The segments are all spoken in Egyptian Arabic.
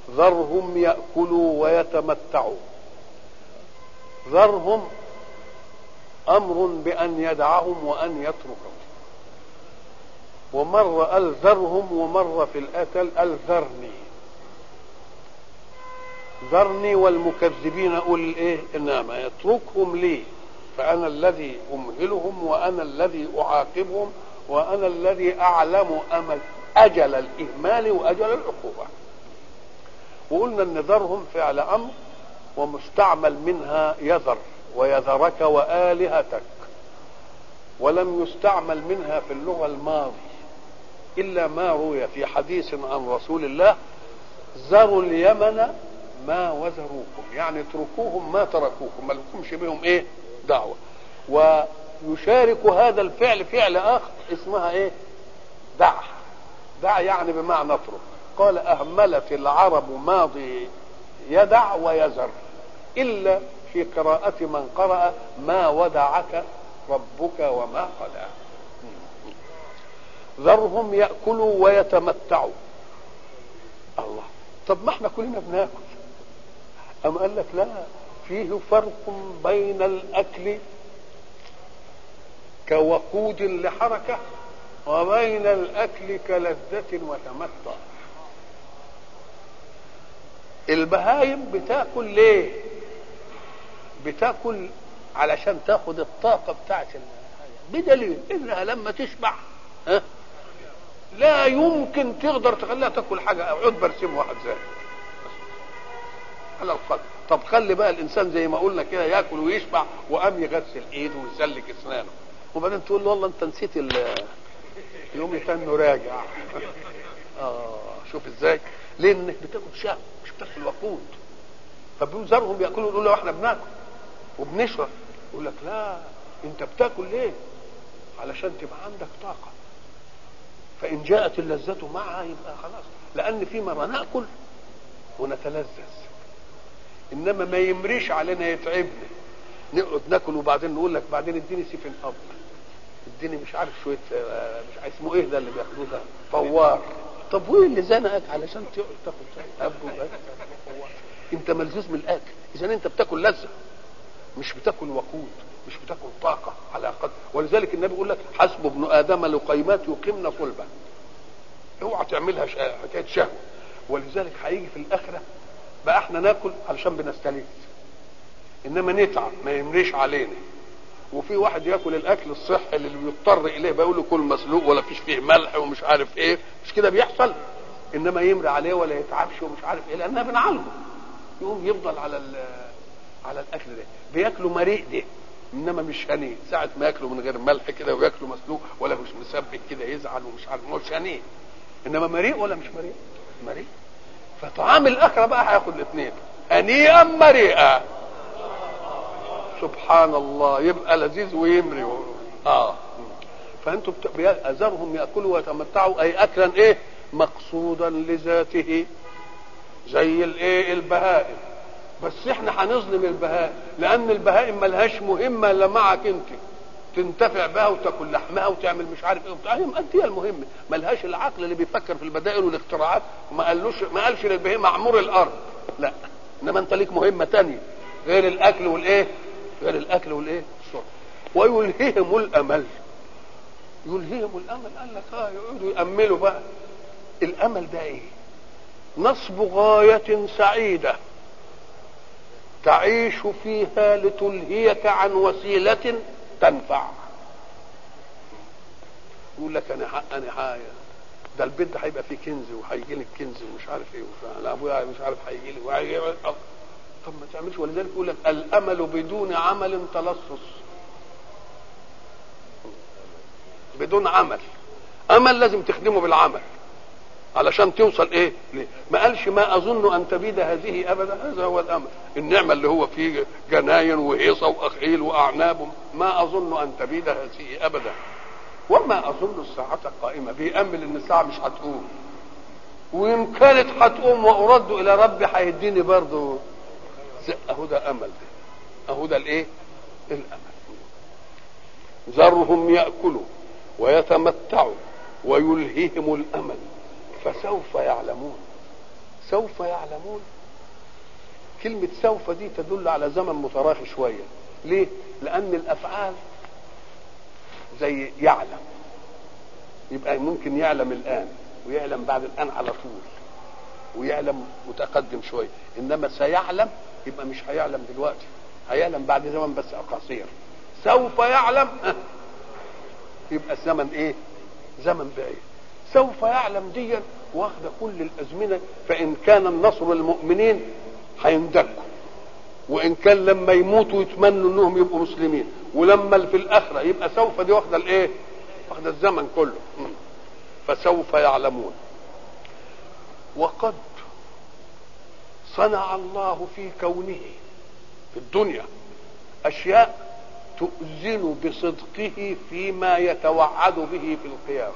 ذرهم ياكلوا ويتمتعوا ذرهم امر بان يدعهم وان يتركهم ومر قال ذرهم ومر في الاتل قال ذرني ذرني والمكذبين اولي الايه انما يتركهم لي فانا الذي امهلهم وانا الذي اعاقبهم وانا الذي اعلم امل اجل الاهمال واجل العقوبه وقلنا ان ذرهم فعل امر ومستعمل منها يذر ويذرك والهتك ولم يستعمل منها في اللغه الماضي الا ما روي في حديث عن رسول الله ذروا اليمن ما وزروكم يعني اتركوهم ما تركوكم ما لكمش بهم ايه دعوه ويشارك هذا الفعل فعل اخر اسمها ايه دع دع يعني بمعنى اترك قال اهملت العرب ماضي يدع ويزر الا في قراءة من قرأ ما ودعك ربك وما قلى ذرهم يأكلوا ويتمتعوا الله طب ما احنا كلنا بناكل أم قال لك لا فيه فرق بين الأكل كوقود لحركة وبين الأكل كلذة وتمتع البهايم بتاكل ليه بتاكل علشان تاخد الطاقة بتاعت بدليل انها لما تشبع ها لا يمكن تقدر تخليها تاكل حاجة عود برسيم واحد زي على القدر طب خلي بقى الانسان زي ما قلنا كده ياكل ويشبع وقام يغسل ايده ويسلك اسنانه وبعدين تقول له والله انت نسيت يوم يتنه راجع اه شوف ازاي ليه انك بتاكل شهوه مش بتاكل وقود فبيوزرهم بياكلوا يقولوا له احنا بناكل وبنشرب يقول لك لا انت بتاكل ليه علشان تبقى عندك طاقه فان جاءت اللذه معها يبقى خلاص لان في مره ناكل ونتلذذ انما ما يمريش علينا يتعبنا نقعد ناكل وبعدين نقول لك بعدين اديني سيفن اب اديني مش عارف شويه مش عارف اسمه ايه ده اللي بياخدوه ده فوار طب وايه اللي زنقك علشان تقعد تاكل اب انت ملزوز من الاكل اذا انت بتاكل لذه مش بتاكل وقود مش بتاكل طاقه على قدر ولذلك النبي يقول لك حسب ابن ادم لقيمات يقمن صلبه اوعى تعملها حكايه شهوه ولذلك هيجي في الاخره بقى احنا ناكل علشان بنستلذ انما نتعب ما يمريش علينا وفي واحد ياكل الاكل الصحي اللي بيضطر اليه بيقول له كل مسلوق ولا فيش فيه ملح ومش عارف ايه مش كده بيحصل انما يمري عليه ولا يتعبش ومش عارف ايه لانها بنعالجه يقوم يفضل على على الاكل ده بياكلوا مريء ده انما مش هنيه ساعه ما ياكلوا من غير ملح كده وياكلوا مسلوق ولا مش مسبك كده يزعل ومش عارف مش هنيه انما مريء ولا مش مريء مريء فطعام الاخره بقى هياخد الاثنين هنيئا مريئا سبحان الله يبقى لذيذ ويمري اه فانتم اذرهم ياكلوا ويتمتعوا اي اكلا ايه مقصودا لذاته زي الايه البهائم بس احنا هنظلم البهائم لان البهائم ملهاش مهمه الا معك انت تنتفع بها وتاكل لحمها وتعمل مش عارف ايه وبتاع انت هي المهمه ملهاش العقل اللي بيفكر في البدائل والاختراعات ما قالوش ما قالش للبهيمه اعمر الارض لا انما انت ليك مهمه تانية غير الاكل والايه غير الاكل والايه الشرب ويلههم الامل يلههم الامل قال لك اه يقعدوا ياملوا بقى الامل ده ايه نصب غايه سعيده تعيش فيها لتلهيك عن وسيله تنفع يقول لك انا حق انا حاجة. ده البيت ده هيبقى فيه كنز وهيجي لك كنز ومش عارف ايه انا ابويا مش عارف هيجي لي وهيجي طب ما تعملش ولذلك يقول لك الامل بدون عمل تلصص بدون عمل امل لازم تخدمه بالعمل علشان توصل ايه ليه؟ ما قالش ما اظن ان تبيد هذه ابدا هذا هو الامل النعمه اللي هو فيه جناين وهيصه واخيل واعناب ما اظن ان تبيد هذه ابدا وما اظن الساعه قائمه بيامل ان الساعه مش هتقوم وان كانت هتقوم وارد الى ربي هيديني برضه اهو ده امل ده اهو ده الايه الامل ذرهم ياكلوا ويتمتعوا ويلهيهم الامل فسوف يعلمون سوف يعلمون كلمة سوف دي تدل على زمن متراخي شوية ليه؟ لأن الأفعال زي يعلم يبقى ممكن يعلم الآن ويعلم بعد الآن على طول ويعلم متقدم شوية إنما سيعلم يبقى مش هيعلم دلوقتي هيعلم بعد زمن بس قصير سوف يعلم يبقى الزمن ايه زمن بعيد سوف يعلم ديا واخده كل الازمنه فان كان النصر للمؤمنين هيندكوا وان كان لما يموتوا يتمنوا انهم يبقوا مسلمين ولما في الاخره يبقى سوف دي واخده الايه واخده الزمن كله فسوف يعلمون وقد صنع الله في كونه في الدنيا اشياء تؤذن بصدقه فيما يتوعد به في القيامه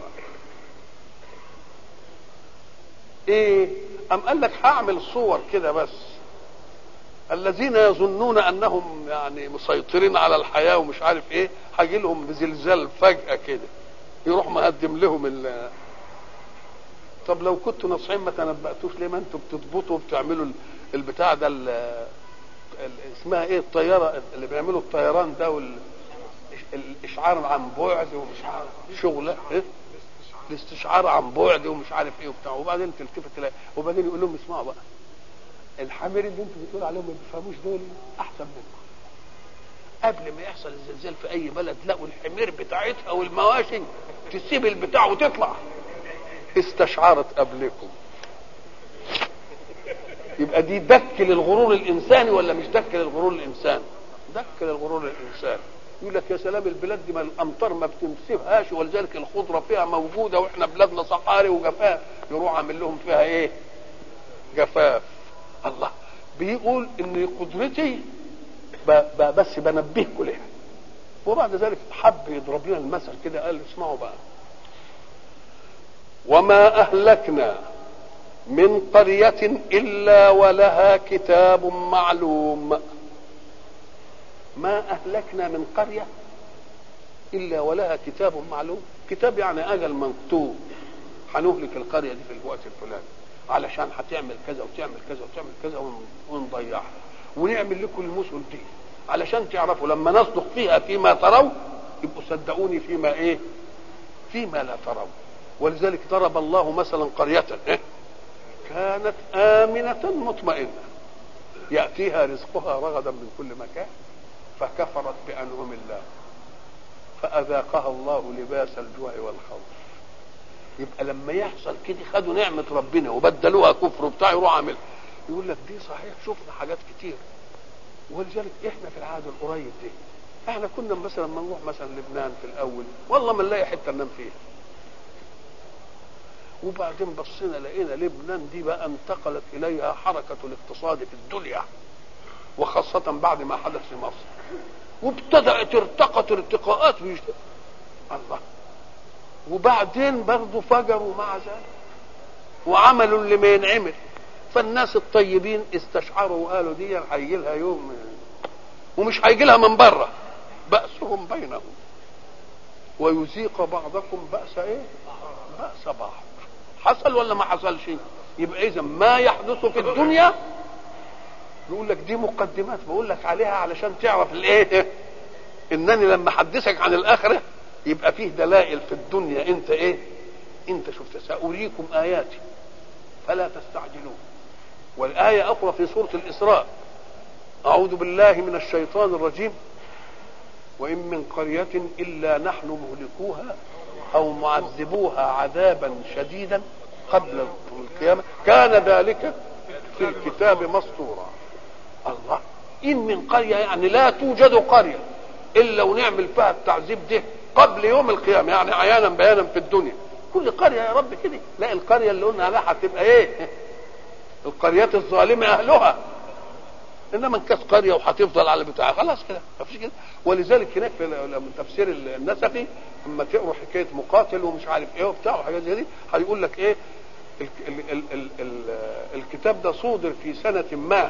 ايه ام قال لك هعمل صور كده بس الذين يظنون انهم يعني مسيطرين على الحياه ومش عارف ايه هيجي لهم بزلزال فجاه كده يروح مقدم لهم ال طب لو كنتوا ناصحين ما تنبأتوش ليه ما انتوا بتضبطوا وبتعملوا البتاع ده اسمها ايه الطياره اللي بيعملوا الطيران ده وال الاشعار عن بعد ومش عارف شغله إيه؟ الاستشعار عن بعد ومش عارف ايه وبتاع وبعدين تلتفت تلاقي وبعدين يقول لهم اسمعوا بقى الحمير اللي انتوا بتقول عليهم ما بيفهموش دول احسن منكم قبل ما يحصل الزلزال في اي بلد لقوا الحمير بتاعتها والمواشي تسيب البتاع وتطلع استشعرت قبلكم يبقى دي دك للغرور الانساني ولا مش دك للغرور الانساني دك للغرور الانساني يقول لك يا سلام البلاد دي ما الامطار ما بتنسبهاش ولذلك الخضره فيها موجوده واحنا بلادنا صحاري وجفاف يروح عامل لهم فيها ايه جفاف الله بيقول ان قدرتي ب ب بس بنبهكم لها وبعد ذلك حب يضرب لنا المثل كده قال اسمعوا بقى وما اهلكنا من قرية إلا ولها كتاب معلوم ما أهلكنا من قرية إلا ولها كتاب معلوم كتاب يعني أجل مكتوب هنهلك القرية دي في الوقت الفلاني علشان هتعمل كذا وتعمل كذا وتعمل كذا ونضيعها ونعمل لكم المثل دي علشان تعرفوا لما نصدق فيها فيما تروا يبقوا صدقوني فيما ايه فيما لا تروا ولذلك ضرب الله مثلا قرية إيه؟ كانت آمنة مطمئنة يأتيها رزقها رغدا من كل مكان فكفرت بأنعم الله فأذاقها الله لباس الجوع والخوف يبقى لما يحصل كده خدوا نعمة ربنا وبدلوها كفر وبتاع يروح عامل يقول لك دي صحيح شفنا حاجات كتير ولذلك احنا في العهد القريب دي احنا كنا مثلا ما نروح مثلا لبنان في الاول والله ما نلاقي حته ننام فيها وبعدين بصينا لقينا لبنان دي بقى انتقلت اليها حركه الاقتصاد في الدنيا وخاصة بعد ما حدث في مصر وابتدأت ارتقت ارتقاءات في الله وبعدين برضه فجروا مع ذلك وعملوا اللي ما ينعمل فالناس الطيبين استشعروا وقالوا دي هيجي لها يوم ومش هيجي لها من بره بأسهم بينهم ويذيق بعضكم بأس ايه؟ بأس بعض حصل ولا ما حصلش يبقى اذا ما يحدث في الدنيا بيقول لك دي مقدمات بقول لك عليها علشان تعرف الايه انني لما احدثك عن الاخره يبقى فيه دلائل في الدنيا انت ايه انت شفت ساريكم اياتي فلا تستعجلون والايه اخرى في سوره الاسراء اعوذ بالله من الشيطان الرجيم وان من قريه الا نحن مهلكوها او معذبوها عذابا شديدا قبل القيامه كان ذلك في الكتاب مسطورا الله ان من قريه يعني لا توجد قريه الا ونعمل فيها التعذيب ده قبل يوم القيامه يعني عيانا بيانا في الدنيا كل قريه يا رب كده لا القريه اللي قلنا عليها هتبقى ايه القريات الظالمه اهلها انما ان كانت قريه وهتفضل على بتاعها خلاص كده مفيش كده ولذلك هناك في تفسير النسفي لما تقروا حكايه مقاتل ومش عارف ايه وبتاع وحاجات زي دي هيقول لك ايه ال ال ال ال ال الكتاب ده صودر في سنه ما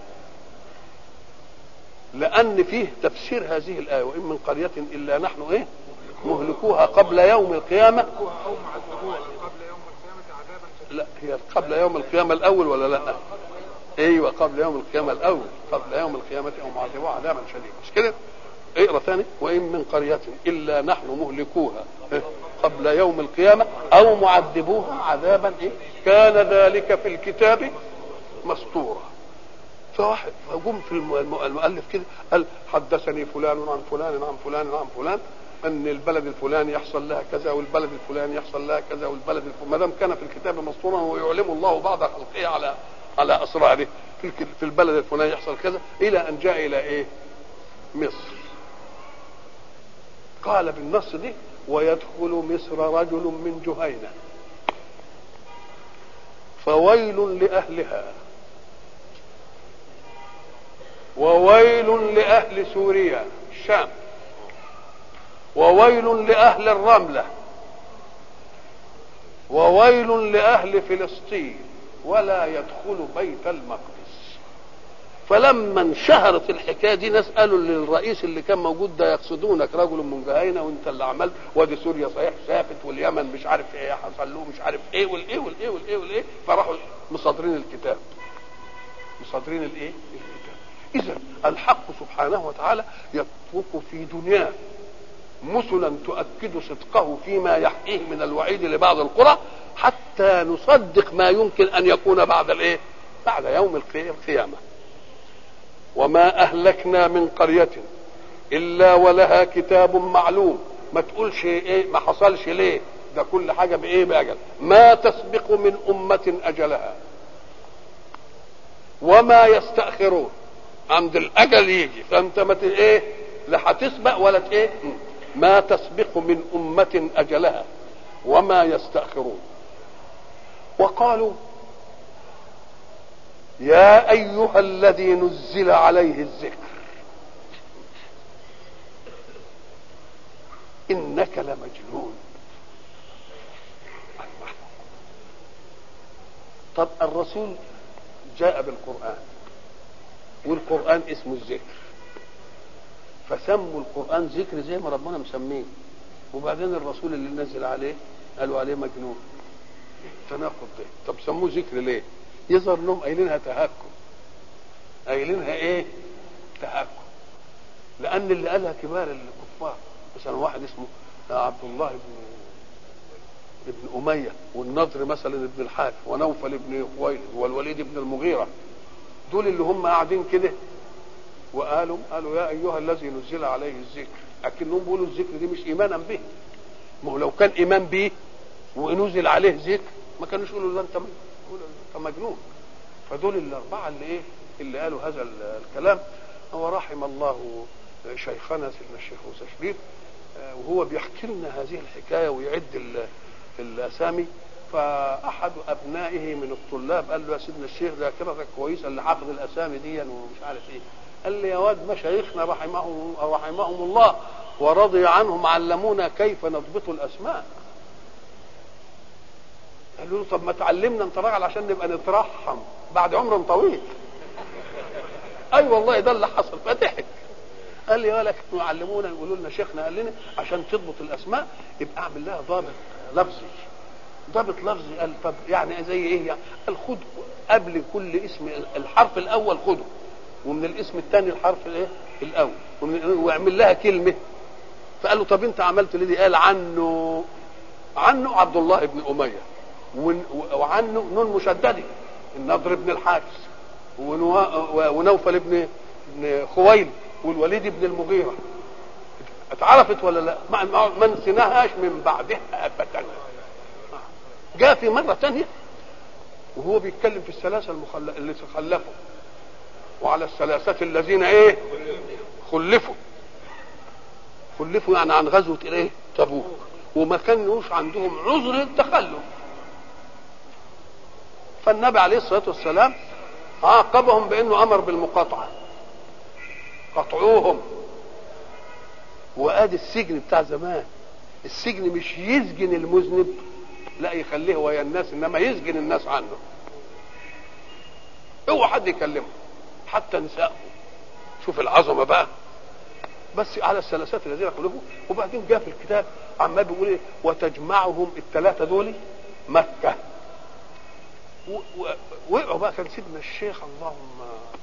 لان فيه تفسير هذه الايه وان من قريه الا نحن ايه مهلكوها قبل يوم القيامه لا هي قبل يوم القيامة الأول ولا لا؟ أيوة قبل يوم القيامة الأول قبل يوم القيامة أو معذبوها عذابا شديدا مش كده؟ اقرا ثاني وإن من قرية إلا نحن مهلكوها قبل يوم القيامة أو معذبوها عذابا إيه؟ كان ذلك في الكتاب مسطورا فواحد فجم في المؤلف كده قال حدثني فلان عن فلان عن فلان عن فلان ان البلد الفلاني يحصل لها كذا والبلد الفلاني يحصل لها كذا والبلد الفلاني ما دام كان في الكتاب مسطورا ويعلم الله بعض خلقه على على اسراره في في البلد الفلاني يحصل كذا الى ان جاء الى ايه؟ مصر قال بالنص دي ويدخل مصر رجل من جهينه فويل لاهلها وويل لأهل سوريا الشام وويل لأهل الرملة وويل لأهل فلسطين ولا يدخل بيت المقدس فلما انشهرت الحكايه دي ناس قالوا للرئيس اللي كان موجود ده يقصدونك رجل من جهينه وانت اللي عملت وادي سوريا صحيح شافت واليمن مش عارف ايه حصل له مش عارف ايه والايه والايه والايه والايه فراحوا مصادرين الكتاب مصادرين الايه؟ إذا الحق سبحانه وتعالى يترك في دنياه مثلا تؤكد صدقه فيما يحكيه من الوعيد لبعض القرى حتى نصدق ما يمكن أن يكون بعد الإيه؟ بعد يوم القيامة وما أهلكنا من قرية إلا ولها كتاب معلوم ما تقولش إيه ما حصلش ليه ده كل حاجة بإيه بأجل ما تسبق من أمة أجلها وما يستأخرون عند الاجل يجي فانت ما ايه لا هتسبق ولا ايه ما تسبق من امه اجلها وما يستاخرون وقالوا يا ايها الذي نزل عليه الذكر انك لمجنون طب الرسول جاء بالقران والقرآن اسمه الذكر فسموا القرآن ذكر زي ما ربنا مسميه وبعدين الرسول اللي نزل عليه قالوا عليه مجنون تناقض ده طب سموه ذكر ليه يظهر لهم قايلينها تهكم قايلينها ايه تهكم لان اللي قالها كبار الكفار مثلا واحد اسمه عبد الله بن ابن أمية والنضر مثلا ابن الحارث ونوفل ابن خويلد والوليد ابن المغيرة دول اللي هم قاعدين كده وقالوا قالوا يا ايها الذي نزل عليه الذكر اكنهم بيقولوا الذكر دي مش ايمانا به ما هو لو كان ايمان به ونزل عليه ذكر ما كانوش يقولوا ده انت انت مجنون فدول الاربعه اللي ايه اللي قالوا هذا الكلام هو رحم الله شيخنا سيدنا الشيخ موسى شريف وهو بيحكي لنا هذه الحكايه ويعد الاسامي فاحد ابنائه من الطلاب قال له يا سيدنا الشيخ ذاكرتك كويسه اللي حافظ الاسامي دي ومش عارف ايه قال لي يا واد مشايخنا رحمهم رحمهم الله ورضي عنهم علمونا كيف نضبط الاسماء قال له طب ما تعلمنا انت راجل عشان نبقى نترحم بعد عمر طويل اي أيوة والله ده اللي حصل فضحك قال لي ولا كانوا يعلمونا يقولوا لنا شيخنا قال لنا عشان تضبط الاسماء يبقى اعمل لها ضابط لفظي ضابط لفظي قال طب يعني زي ايه يعني قال خد قبل كل اسم الحرف الاول خده ومن الاسم الثاني الحرف الايه الاول واعمل لها كلمه فقال له طب انت عملت ليه دي قال عنه عنه عبد الله بن اميه وعنه نون مشدده النضر بن الحارث ونوفل بن بن خويل والوليد بن المغيره اتعرفت ولا لا ما نسيناهاش من بعدها ابدا جاء في مرة تانية وهو بيتكلم في الثلاثة المخل... اللي تخلفوا وعلى الثلاثة الذين ايه خلفوا خلفوا يعني عن غزوة ايه تبوك وما كانوش عندهم عذر للتخلف فالنبي عليه الصلاة والسلام عاقبهم بانه امر بالمقاطعة قطعوهم وادي السجن بتاع زمان السجن مش يسجن المذنب لا يخليه ويا الناس انما يسجن الناس عنه اوعى حد يكلمه حتى نسائه شوف العظمه بقى بس على الثلاثات الذين خلفوا وبعدين جاء في الكتاب عمال بيقول ايه وتجمعهم الثلاثه دول مكه وقعوا بقى كان سيدنا الشيخ اللهم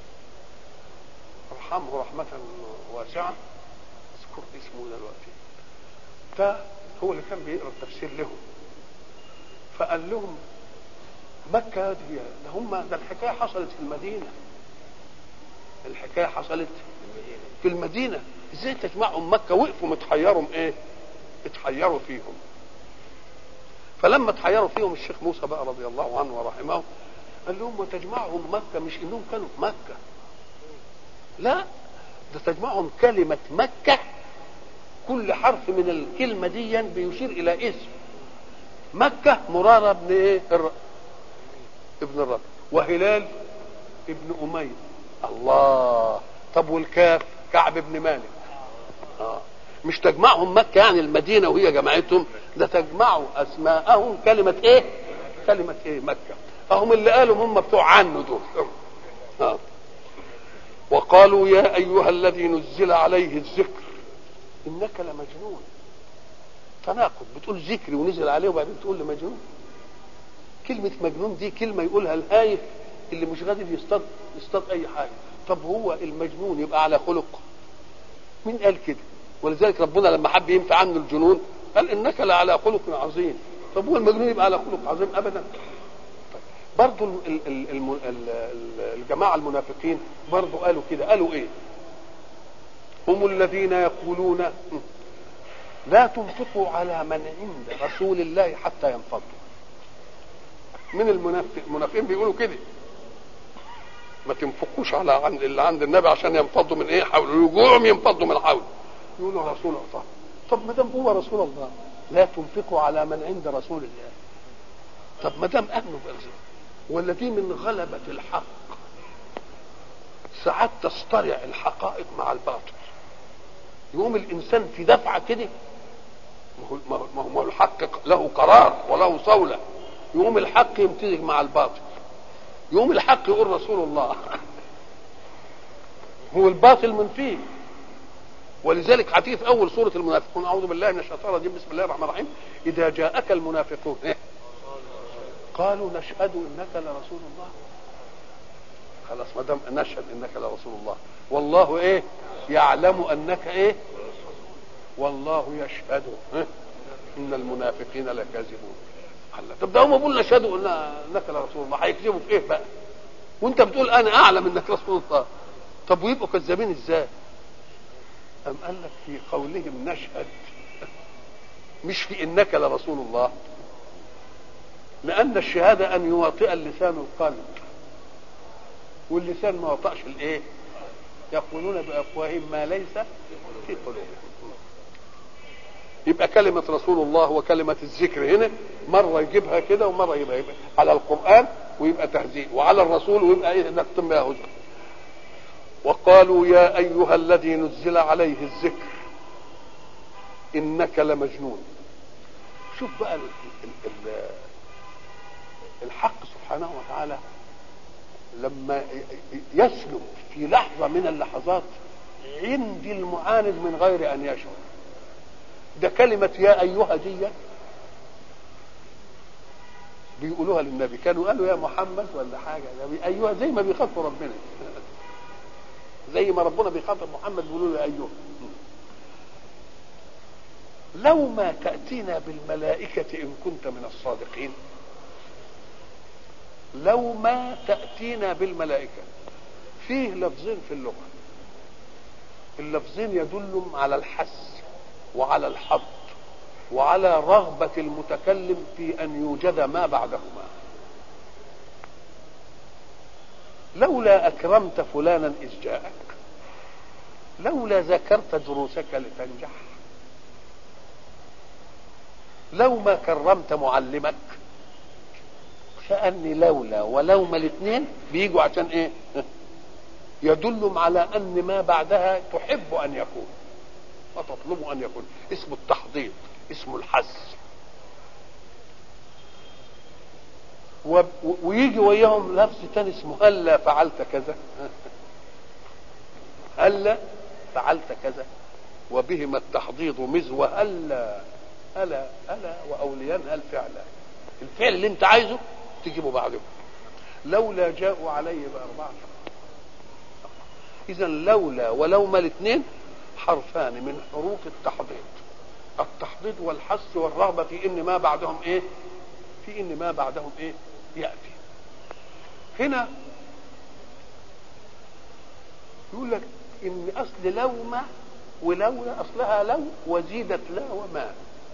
ارحمه رحمة واسعة اذكر اسمه دلوقتي ده هو اللي كان بيقرا التفسير لهم فقال لهم مكة دي ده هم ده الحكاية حصلت في المدينة الحكاية حصلت في المدينة ازاي تجمعهم مكة وقفوا متحيرهم ايه اتحيروا فيهم فلما اتحيروا فيهم الشيخ موسى بقى رضي الله عنه ورحمه قال لهم وتجمعهم مكة مش انهم كانوا في مكة لا ده تجمعهم كلمة مكة كل حرف من الكلمة دي بيشير إلى اسم مكة مرارة ابن ايه الر... ابن الرب وهلال ابن أمية الله طب والكاف كعب ابن مالك آه. مش تجمعهم مكة يعني المدينة وهي جمعتهم ده تجمعوا أسماءهم كلمة إيه؟ كلمة إيه؟ مكة فهم اللي قالوا هم بتوع عنه دول آه. وقالوا يا أيها الذي نزل عليه الذكر إنك لمجنون تناقض بتقول ذكري ونزل عليه وبعدين تقول لي مجنون كلمة مجنون دي كلمة يقولها الهايف اللي مش قادر يصطاد يصطاد أي حاجة طب هو المجنون يبقى على خلق مين قال كده ولذلك ربنا لما حب ينفع عنه الجنون قال انك لعلى خلق عظيم طب هو المجنون يبقى على خلق عظيم ابدا طيب. برضو الجماعة المنافقين برضو قالوا كده قالوا ايه هم الذين يقولون لا تنفقوا على من عند رسول الله حتى ينفضوا من المنافق المنافقين بيقولوا كده ما تنفقوش على عند اللي عند النبي عشان ينفضوا من ايه حول رجوعهم ينفضوا من حول يقولوا رسول الله طب ما دام هو رسول الله لا تنفقوا على من عند رسول الله طب ما دام امنوا بالرسول ولا دي من غلبة الحق ساعات تصطرع الحقائق مع الباطل يقوم الانسان في دفعه كده ما هو الحق له قرار وله صولة يقوم الحق يمتزج مع الباطل يقوم الحق يقول رسول الله هو الباطل من فيه ولذلك هتيجي في اول سوره المنافقون اعوذ بالله من الشيطان الرجيم بسم الله الرحمن الرحيم اذا جاءك المنافقون قالوا نشهد انك لرسول الله خلاص ما دام نشهد انك لرسول الله والله ايه يعلم انك ايه والله يشهد ان المنافقين لكاذبون الله طب ده هم بيقولوا نشهدوا انك لرسول الله هيكذبوا في ايه بقى وانت بتقول انا اعلم انك رسول الله طب ويبقوا كذابين ازاي أم قال لك في قولهم نشهد مش في انك لرسول الله لان الشهاده ان يواطئ اللسان القلب واللسان ما وطأش الايه يقولون بافواههم ما ليس في قلوبهم يبقى كلمة رسول الله وكلمة الذكر هنا مرة يجيبها كده ومرة يبقى, يبقى على القرآن ويبقى تهزيء وعلى الرسول ويبقى ايه نختم بها هزء وقالوا يا أيها الذي نزل عليه الذكر إنك لمجنون شوف بقى ال ال ال الحق سبحانه وتعالى لما يسلب في لحظة من اللحظات عند المعاند من غير أن يشعر ده كلمة يا أيها دي بيقولوها للنبي كانوا قالوا يا محمد ولا حاجة ده أيها زي ما بيخافوا ربنا زي ما ربنا بيخاطب محمد بيقولوا له أيها لو ما تأتينا بالملائكة إن كنت من الصادقين لو ما تأتينا بالملائكة فيه لفظين في اللغة اللفظين يدل على الحس وعلى الحظ وعلى رغبة المتكلم في أن يوجد ما بعدهما لولا أكرمت فلانا إذ جاءك لولا ذكرت دروسك لتنجح لو ما كرمت معلمك كأني لولا ولو ما الاثنين بيجوا عشان ايه يدل على ان ما بعدها تحب ان يكون وتطلب ان يكون اسمه التحضيض اسمه الحث و... ويجي وياهم لفظ تاني اسمه هلا فعلت كذا هلا فعلت كذا وبهما التحضيض مزوى هلا هلا هلا واوليان هل فعلا الفعل اللي انت عايزه تجيبه بعده لولا جاءوا عليه بأربعة إذا لولا ولوما الاثنين حرفان من حروف التحضيض التحضيض والحث والرغبة في إن ما بعدهم إيه؟ في إن ما بعدهم إيه؟ يأتي هنا يقول لك إن أصل لوما ولولا أصلها لو وزيدت لا وما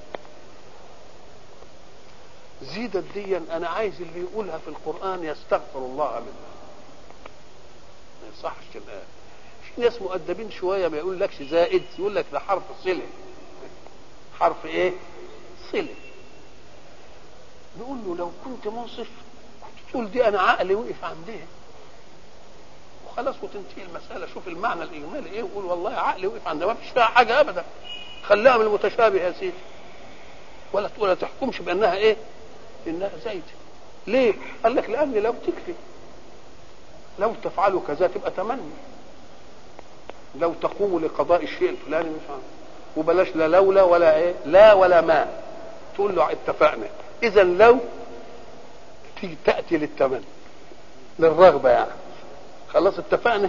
زيدت دي انا عايز اللي يقولها في القران يستغفر الله منها ما يصحش الان في ناس مؤدبين شويه ما يقول لكش زائد يقول لك ده حرف صله حرف ايه صله نقول له لو كنت منصف كنت تقول دي انا عقلي وقف عندها وخلاص وتنتهي المساله شوف المعنى الاجمالي ايه وقول والله عقلي وقف عندها ما فيش فيها حاجه ابدا خليها من المتشابه يا سيدي ولا ولا تحكمش بانها ايه انها زايده ليه قال لك لان لو تكفي لو تفعلوا كذا تبقى تمني لو تقوموا لقضاء الشيء الفلاني مش عارف وبلاش لا لولا ولا ايه لا ولا ما تقول له اتفقنا اذا لو تيجي تاتي للتمني للرغبه يعني خلاص اتفقنا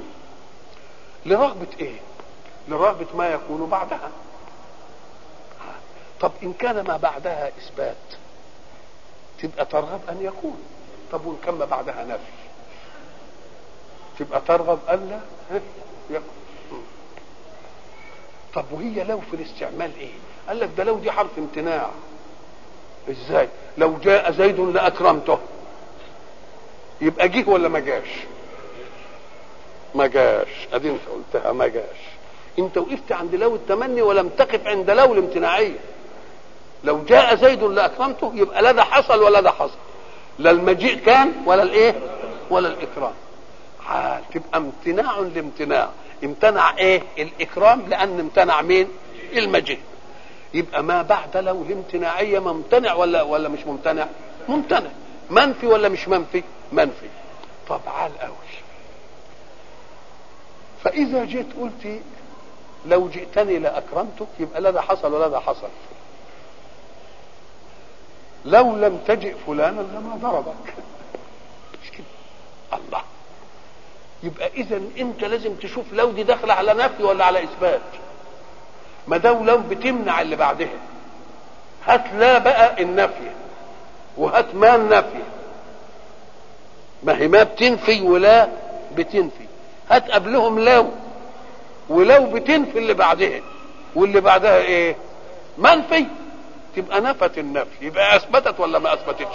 لرغبه ايه لرغبه ما يكون بعدها طب ان كان ما بعدها اثبات تبقى ترغب ان يكون طب وان كان ما بعدها نفي تبقى ترغب الا يكون طب وهي لو في الاستعمال ايه قال لك ده لو دي حرف امتناع ازاي لو جاء زيد لاكرمته يبقى جه ولا ما جاش ما جاش ادي انت قلتها ما جاش انت وقفت عند لو التمني ولم تقف عند لو الامتناعيه لو جاء زيد لاكرمته يبقى لا ده حصل ولا ده حصل لا المجيء كان ولا الايه ولا الاكرام حال تبقى امتناع لامتناع امتنع ايه الاكرام لان امتنع مين المجيء يبقى ما بعد لو الامتناعيه ممتنع ولا ولا مش ممتنع ممتنع منفي ولا مش منفي منفي طب عال قوي فاذا جيت قلت لو جئتني لاكرمتك يبقى لا ده حصل ولا ده حصل لو لم تجئ فلانا لما ضربك مش كده الله يبقى اذا انت لازم تشوف لو دي داخله على نفي ولا على اثبات ما دام لو بتمنع اللي بعدها هات لا بقى النفي وهات ما النفي ما هي ما بتنفي ولا بتنفي هات قبلهم لو ولو بتنفي اللي بعدها واللي بعدها ايه منفي تبقى نفت النفي يبقى اثبتت ولا ما اثبتتش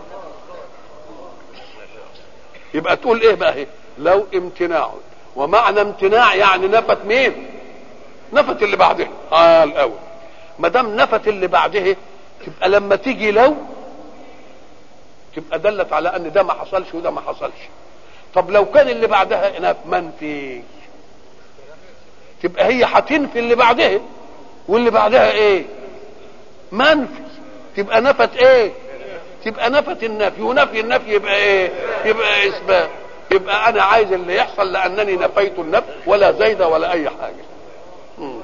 يبقى تقول ايه بقى هي لو امتناع ومعنى امتناع يعني نفت مين نفت اللي بعدها اه الاول ما دام نفت اللي بعدها تبقى لما تيجي لو تبقى دلت على ان ده ما حصلش وده ما حصلش طب لو كان اللي بعدها نف منفي تبقى هي هتنفي اللي بعدها واللي بعدها ايه منفي تبقى نفت ايه تبقى نفت النفي ونفي النفي يبقى ايه يبقى اثبات يبقى انا عايز اللي يحصل لانني نفيت النفي ولا زيد ولا اي حاجه مم.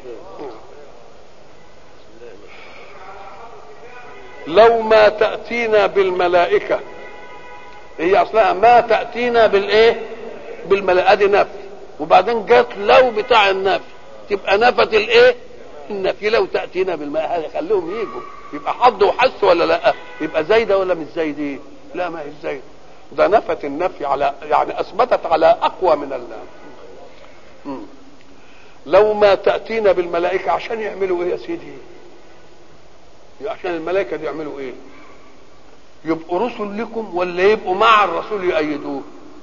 لو ما تأتينا بالملائكة هي أصلها ما تأتينا بالإيه؟ بالملائكة دي نفي وبعدين جت لو بتاع النفي تبقى نفت الإيه؟ النفي لو تأتينا بالملائكة خليهم يجوا يبقى حظ وحس ولا لا؟ يبقى زايدة ولا مش زايدة؟ لا ما هي زايدة ده نفت النفي على يعني أثبتت على أقوى من الله لو ما تأتينا بالملائكة عشان يعملوا إيه يا سيدي؟ عشان الملائكة دي يعملوا ايه يبقوا رسل لكم ولا يبقوا مع الرسول يؤيدوه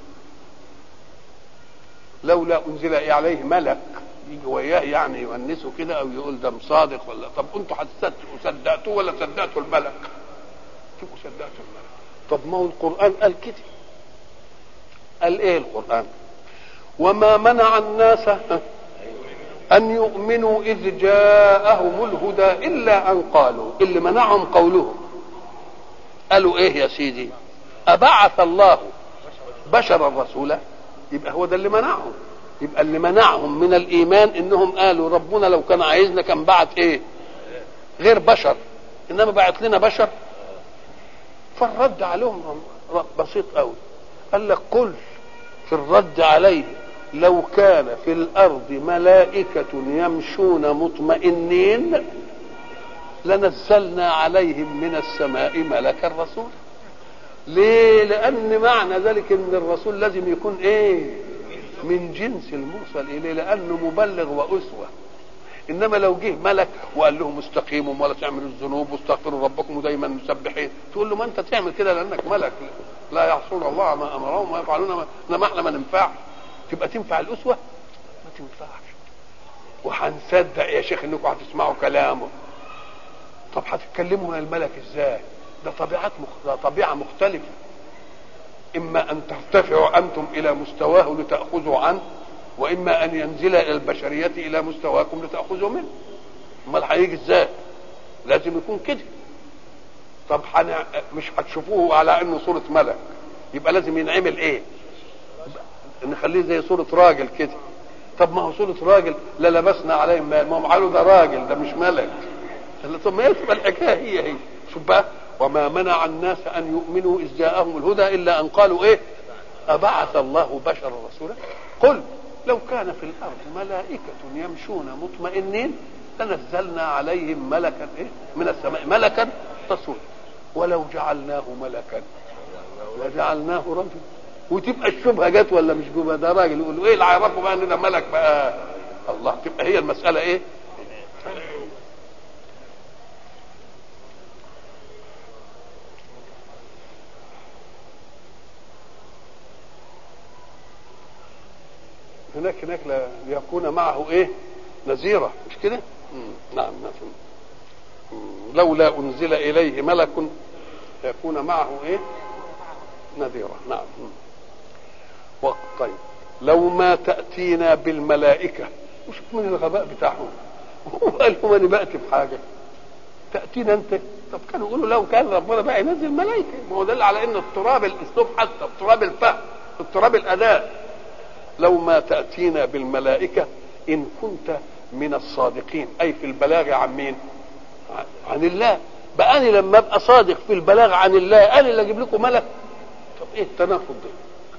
لولا انزل عليه ملك يجي وياه يعني يونسه كده او يقول ده مصادق ولا طب انتوا هتصدقوا صدقتوه ولا صدقتوا الملك تبقوا صدقتوا الملك طب ما هو القران قال كده قال ايه القران وما منع الناس أن يؤمنوا إذ جاءهم الهدى إلا أن قالوا اللي منعهم قولهم قالوا إيه يا سيدي أبعث الله بشرا رسولا يبقى هو ده اللي منعهم يبقى اللي منعهم من الإيمان إنهم قالوا ربنا لو كان عايزنا كان بعت إيه غير بشر إنما بعت لنا بشر فالرد عليهم بسيط قوي قال لك قل في الرد عليه لو كان في الارض ملائكه يمشون مطمئنين لنزلنا عليهم من السماء ملكا رسولا ليه لان معنى ذلك ان الرسول لازم يكون ايه من جنس المرسل اليه لانه مبلغ واسوه انما لو جه ملك وقال لهم استقيموا ولا تعملوا الذنوب واستغفروا ربكم دايما مسبحين تقول له ما انت تعمل كده لانك ملك لا يعصون الله ما امرهم ويفعلون ما انما احنا ما ننفعش تبقى تنفع الاسوه ما تنفعش وهنصدق يا شيخ انكم هتسمعوا كلامه طب هتتكلموا من الملك ازاي ده طبيعات مخ... ده طبيعه مختلفه اما ان ترتفعوا انتم الى مستواه لتاخذوا عنه واما ان ينزل الى البشريه الى مستواكم لتاخذوا منه امال هيجي ازاي لازم يكون كده طب حن... مش هتشوفوه على انه صوره ملك يبقى لازم ينعمل ايه نخليه زي صوره راجل كده طب ما هو صوره راجل لا لبسنا عليه ما ما هم قالوا ده راجل ده مش ملك طب ما تبقى الحكايه هي هي شوف بقى وما منع الناس ان يؤمنوا اذ جاءهم الهدى الا ان قالوا ايه ابعث الله بشرا رسولا قل لو كان في الارض ملائكه يمشون مطمئنين لنزلنا عليهم ملكا ايه من السماء ملكا رسولا ولو جعلناه ملكا لجعلناه رجلا وتبقى الشبهه جت ولا مش جبهه ده راجل يقول ايه اللي عرفوا بقى ان ده ملك بقى الله تبقى هي المساله ايه هناك هناك ليكون معه ايه نذيرة مش كده نعم نعم لولا انزل اليه ملك ليكون معه ايه نذيرة نعم وقت طيب لو ما تأتينا بالملائكة مش من الغباء بتاعهم هو قال لهم انا بأتي بحاجة تأتينا انت طب كانوا يقولوا لو كان ربنا بقى ينزل ملائكة ما هو دل على ان اضطراب الاسلوب حتى اضطراب الفهم اضطراب الاداء لو ما تأتينا بالملائكة إن كنت من الصادقين أي في البلاغ عن مين عن الله بقى أنا لما أبقى صادق في البلاغ عن الله أنا اللي أجيب لكم ملك طب إيه التناقض ده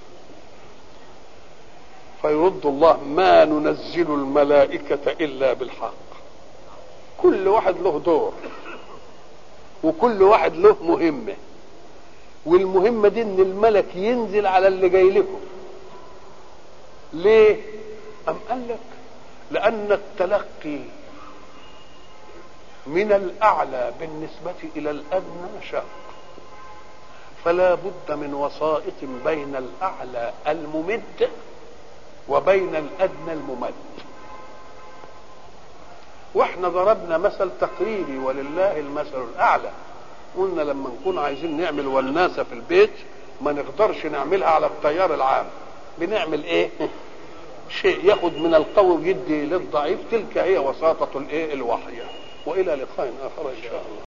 فيرد الله ما ننزل الملائكة إلا بالحق كل واحد له دور وكل واحد له مهمة والمهمة دي ان الملك ينزل على اللي جاي لكم ليه أم قال لك لأن التلقي من الأعلى بالنسبة إلى الأدنى شاق فلا بد من وسائط بين الأعلى الممد وبين الأدنى الممد واحنا ضربنا مثل تقريبي ولله المثل الأعلى قلنا لما نكون عايزين نعمل وناسة في البيت ما نقدرش نعملها على التيار العام بنعمل ايه شيء ياخد من القوي ويدي للضعيف تلك هي وساطة الايه الوحي والى لقاء اخر ان شاء الله